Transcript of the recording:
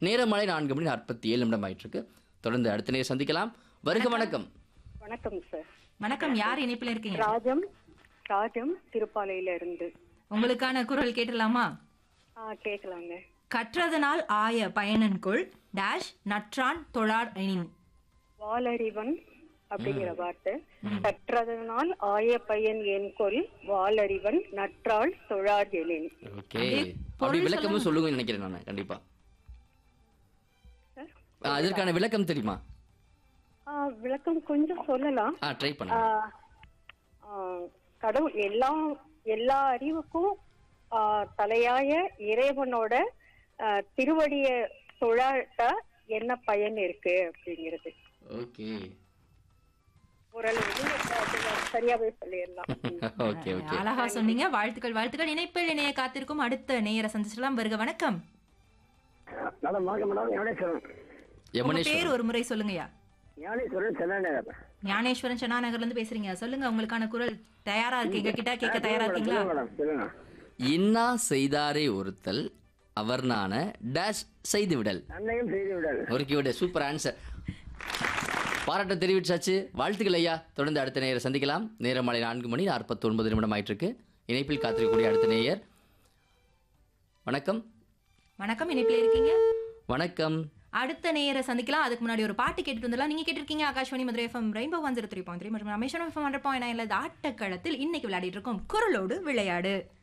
நேரமலை நான்கு மணி நாற்பத்தி ஏழு நிமிடம் ஆயிட்டு இருக்கு தொடர்ந்து அடுத்த நேரம் சந்திக்கலாம் வருக வணக்கம் வணக்கம் சார் வணக்கம் யார் இணைப்பில் இருக்கீங்க ராஜம் ராஜம் திருப்பாலையில இருந்து உங்களுக்கான குரல் கேட்டலாமா ஆ கேட்கலாங்க கற்றதனால் ஆய பயனன்கொள் டேஷ் நற்றான் தொழார் எனின் வாலறிவன் அப்படிங்கிற வார்த்தை கற்றதனால் ஆய பையன் என் கொல் வாலறிவன் நற்றாள் தொழார் எழின் ஓகே அப்படி விளக்கமும் சொல்லுங்க நினைக்கிறேன் நான் கண்டிப்பா ஆ, அதற்கான விளக்கம் தெரியுமா ஆ, விளக்கம் கொஞ்சம் சொல்லலாம் ஆ ட்ரை ஆ, பண்ணுங்க ஆ, கடவுள் எல்லா எல்லா அறிவுக்கும் ஆ, தலையாய இறைவனோட ஆ, திருவடிய தொழாட்ட என்ன பயன் இருக்கு அப்படிங்கிறது ஓகே ஓரளவு சரியாவே சொல்லிடலாம் ஓகே ஓகே அழகா சொன்னீங்க வாழ்த்துக்கள் வாழ்த்துக்கள் இணைப்பில் இணைய காத்திருக்கும் அடுத்த நேர சந்திச்சிடலாம் வருக வணக்கம் மேடம் வணக்கம் மேடம் ஞானேஸ்வரன் உங்க யமுனேஸ்வரன் பேர் ஒரு முறை சொல்லுங்கய்யா ஞானேஸ்வரன் சென்னை நேரம் ஞானேஸ்வரன் சென்னா நகர்ல இருந்து பேசுறீங்க சொல்லுங்க உங்களுக்கான குரல் தயாரா இருக்கீங்க கிட்ட கேட்க தயாரா இருக்கீங்களா சொல்லுங்க மேடம் சொல்லுங்க இன்னா செய்தாரே ஒருத்தல் அவர் நான டேஷ் செய்து விடல் அன்னையும் செய்து விடல் ஒருக்கி விட சூப்பர் ஆன்சர் பாராட்ட தெரிவிச்சாச்சு வாழ்த்துக்கள் ஐயா தொடர்ந்து அடுத்த நேயரை சந்திக்கலாம் நேரம் மாலை நான்கு மணி நாற்பத்தி ஒன்பது நிமிடம் ஆயிட்டு இருக்கு இணைப்பில் காத்திருக்கக்கூடிய அடுத்த நேயர் வணக்கம் வணக்கம் இணைப்பில் இருக்கீங்க வணக்கம் அடுத்த நேர சந்திக்கலாம் அதுக்கு முன்னாடி ஒரு பாட்டு கேட்டுட்டு வந்துடலாம் நீங்க கேட்டிருக்கீங்க Akashvani Madurai FM rainbow one zero three point three மற்றும் ரமேஸ்வரம் எஃப்எம் ஹண்ட்ரட் பாயிண்ட் நைன்ல ஆட்டக்களத்தில் இன்னைக்கு விளையாடிட்டு இருக்கோம் குரலோடு விளையாடு